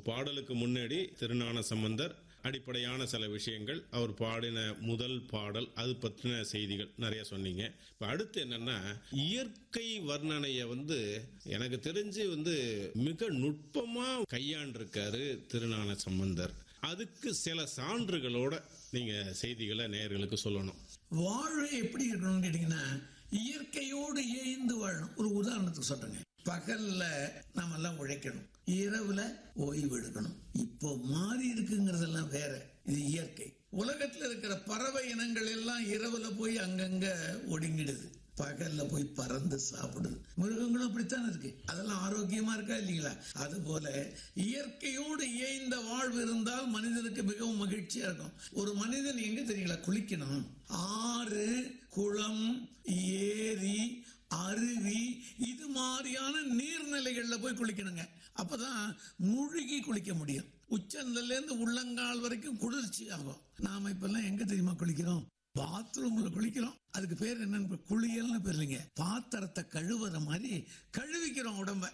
பாடலுக்கு முன்னாடி திருஞான சம்பந்தர் அடிப்படையான சில விஷயங்கள் அவர் பாடின முதல் பாடல் அது பற்றின செய்திகள் நிறைய சொன்னீங்க இப்போ அடுத்து என்னன்னா இயற்கை வர்ணனையை வந்து எனக்கு தெரிஞ்சு வந்து மிக நுட்பமா கையாண்டிருக்காரு திருஞான சம்பந்தர் அதுக்கு சில சான்றுகளோட நீங்க செய்திகளை நேயர்களுக்கு சொல்லணும் வாழ்வு எப்படி இருக்கணும்னு கேட்டீங்கன்னா இயற்கையோடு இயைந்து வாழணும் ஒரு உதாரணத்துக்கு சொல்றேங்க பகல்ல நாம எல்லாம் உழைக்கணும் இரவுல ஓய்வு எடுக்கணும் இப்போ மாறி இருக்குங்கிறதெல்லாம் வேற இது இயற்கை உலகத்துல இருக்கிற பறவை இனங்கள் எல்லாம் இரவுல போய் அங்கங்க ஒடுங்கிடுது பகல்ல போய் பறந்து சாப்பிடுது மிருகங்களும் அப்படித்தான் இருக்கு அதெல்லாம் ஆரோக்கியமா இருக்கா இல்லைங்களா அது போல இயற்கையோடு இயைந்த வாழ்வு இருந்தால் மனிதனுக்கு மிகவும் மகிழ்ச்சியா இருக்கும் ஒரு மனிதன் எங்க தெரியுங்களா குளிக்கணும் ஆறு குளம் ஏரி அருவி இது மாதிரியான நீர்நிலைகள்ல போய் குளிக்கணுங்க அப்பதான் முழுகி குளிக்க முடியும் உச்சந்தல்ல இருந்து உள்ளங்கால் வரைக்கும் குளிர்ச்சி ஆகும் நாம இப்பெல்லாம் எங்க தெரியுமா குளிக்கிறோம் பாத்ரூம்ல குளிக்கிறோம் அதுக்கு பேர் என்னன்னு குளியல்னு பேர் இல்லைங்க பாத்திரத்தை கழுவுற மாதிரி கழுவிக்கிறோம் உடம்ப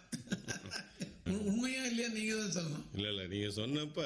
உ- உண்மையா இல்லையா நீங்க தான் சொல்லணும் இல்ல இல்ல நீங்க சொன்னப்ப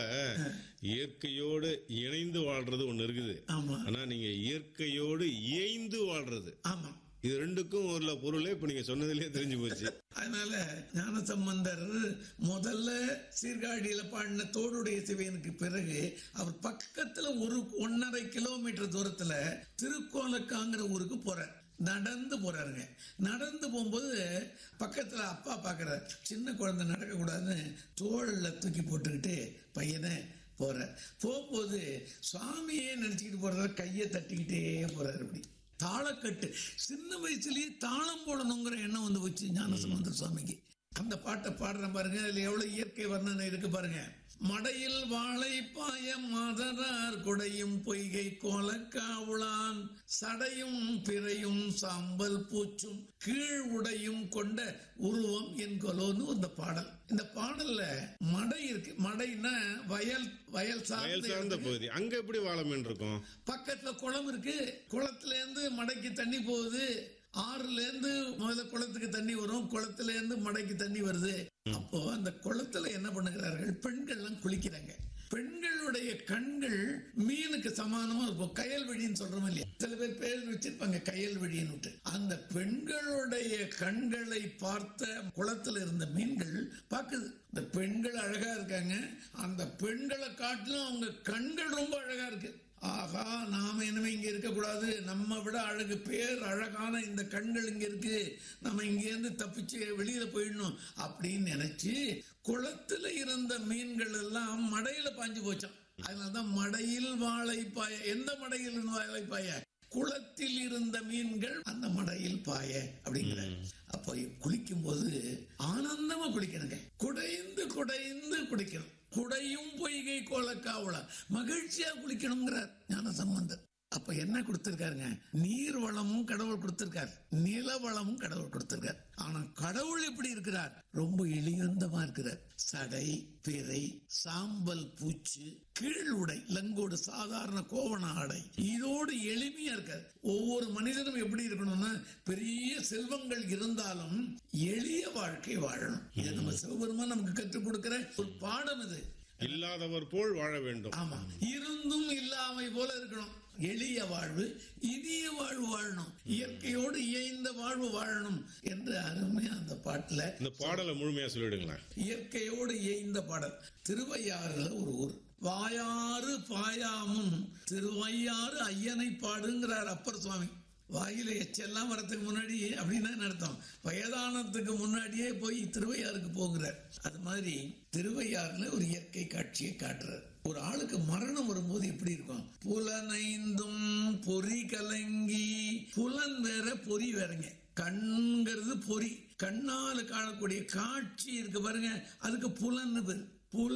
இயற்கையோடு இணைந்து வாழ்றது ஒண்ணு இருக்குது ஆமா ஆனா நீங்க இயற்கையோடு இயைந்து வாழ்றது ஆமா இது ரெண்டுக்கும் உள்ள பொருளே இப்ப நீங்க சொன்னதுலயே தெரிஞ்சு போச்சு அதனால ஞானசம்பந்தர் முதல்ல சீர்காழியில பாடின தோடுடைய சிவையனுக்கு பிறகு அவர் பக்கத்துல ஒரு ஒன்னரை கிலோமீட்டர் தூரத்துல திருக்கோலக்காங்கிற ஊருக்கு போறார் நடந்து போறாருங்க நடந்து போகும்போது பக்கத்துல அப்பா பாக்குறார் சின்ன குழந்தை நடக்க கூடாதுன்னு தோள்ல தூக்கி போட்டுக்கிட்டு பையனை போற போகும்போது சுவாமியே நினைச்சுக்கிட்டு போறாரு கையை தட்டிக்கிட்டே போறாரு அப்படி தாளக்கட்டு சின்ன வயசுலயே தாளம் போடணுங்கிற எண்ணம் வந்து வச்சு ஞானசம்பந்தர் சுவாமிக்கு அந்த பாட்டை பாடுறேன் பாருங்க அதுல எவ்வளவு இயற்கை வர்ணனை இருக்கு பாருங்க மடையில் வாழை பாய மாதரார் குடையும் பொய்கை கோலக்காவுளான் சடையும் பிறையும் சாம்பல் பூச்சும் கீழ் உடையும் கொண்ட உருவம் என்கொலோன்னு இந்த பாடல் இந்த பாடல்ல மடை இருக்கு மடைன்னா வயல் வயல் வயல் சார்ந்த சார்ந்த பகுதி அங்க எப்படி வாழ மீன் இருக்கும் பக்கத்துல குளம் இருக்கு குளத்துல இருந்து மடைக்கு தண்ணி போகுது ஆறுல இருந்து முதல்ல குளத்துக்கு தண்ணி வரும் குளத்துல இருந்து மடைக்கு தண்ணி வருது அப்போ அந்த குளத்துல என்ன பண்ணுகிறார்கள் பெண்கள் எல்லாம் குளிக்கிறாங்க பெண்களுடைய கண்கள் மீனுக்கு சமானமா இருக்கும் கயல் வழின்னு சொல்றோம் இல்லையா சில பேர் பேர் வச்சிருப்பாங்க கயல் வழின்னு அந்த பெண்களுடைய கண்களை பார்த்த குளத்துல இருந்த மீன்கள் பாக்குது இந்த பெண்கள் அழகா இருக்காங்க அந்த பெண்களை காட்டிலும் அவங்க கண்கள் ரொம்ப அழகா இருக்கு ஆகா நாம இனிமே இங்க இருக்க கூடாது நம்ம விட அழகு பேர் அழகான இந்த கண்கள் இங்க இருக்கு நம்ம இங்க இருந்து தப்பிச்சு வெளியில போயிடணும் அப்படின்னு நினைச்சு குளத்துல இருந்த மீன்கள் எல்லாம் மடையில பாஞ்சு போச்சான் அதனாலதான் மடையில் வாழைப்பாய எந்த மடையில் இருந்து வாழைப்பாய குளத்தில் இருந்த மீன்கள் அந்த மடையில் பாய அப்படிங்கிற அப்போ குளிக்கும் போது ஆனந்தமா குளிக்கணுங்க குடைந்து குடைந்து குளிக்கணும் குடையும் பொய்கை கோலக்காவுல மகிழ்ச்சியா குளிக்கணுங்கிறார் ஞான சம்பந்தர் அப்ப என்ன கொடுத்திருக்காருங்க நீர் வளமும் கடவுள் கொடுத்திருக்கார் நில வளமும் கடவுள் கொடுத்திருக்கார் ஆனா கடவுள் எப்படி இருக்கிறார் ரொம்ப எளியந்தமா இருக்கிறார் சடை பிறை சாம்பல் பூச்சு கீழ் உடை லங்கோடு சாதாரண கோவண ஆடை இதோடு எளிமையா இருக்கார் ஒவ்வொரு மனிதனும் எப்படி இருக்கணும்னா பெரிய செல்வங்கள் இருந்தாலும் எளிய வாழ்க்கை வாழணும் இது நம்ம சிவபெருமான் நமக்கு கற்றுக் கொடுக்கிற ஒரு பாடம் இது இல்லாதவர் போல் வாழ வேண்டும் ஆமா இருந்தும் இல்லாமை போல இருக்கணும் எளிய வாழ்வு இனிய வாழ்வு வாழணும் இயற்கையோடு இயைந்த வாழ்வு வாழணும் என்று அருமையா அந்த பாட்டுல இந்த பாடலை முழுமையா சொல்லிடுங்களேன் இயற்கையோடு இயைந்த பாடல் திருவையாறுல ஒரு ஊர் வாயாறு பாயாமும் திருவையாறு ஐயனை பாடுங்கிறார் அப்பர் சுவாமி வாயில எச்செல்லாம் வரதுக்கு முன்னாடி அப்படின்னா என்ன அர்த்தம் வயதானத்துக்கு முன்னாடியே போய் திருவையாறுக்கு போகிறார் அது மாதிரி திருவையாறுல ஒரு இயற்கை காட்சியை காட்டுறார் ஒரு ஆளுக்கு மரணம் வரும்போது எப்படி இருக்கும் புலனைந்தும் பொறி கலங்கி புலன் வேற பொறி வேறங்க கண்ங்கிறது பொறி கண்ணால காணக்கூடிய காட்சி இருக்கு பாருங்க அதுக்கு புலன்னு பேரு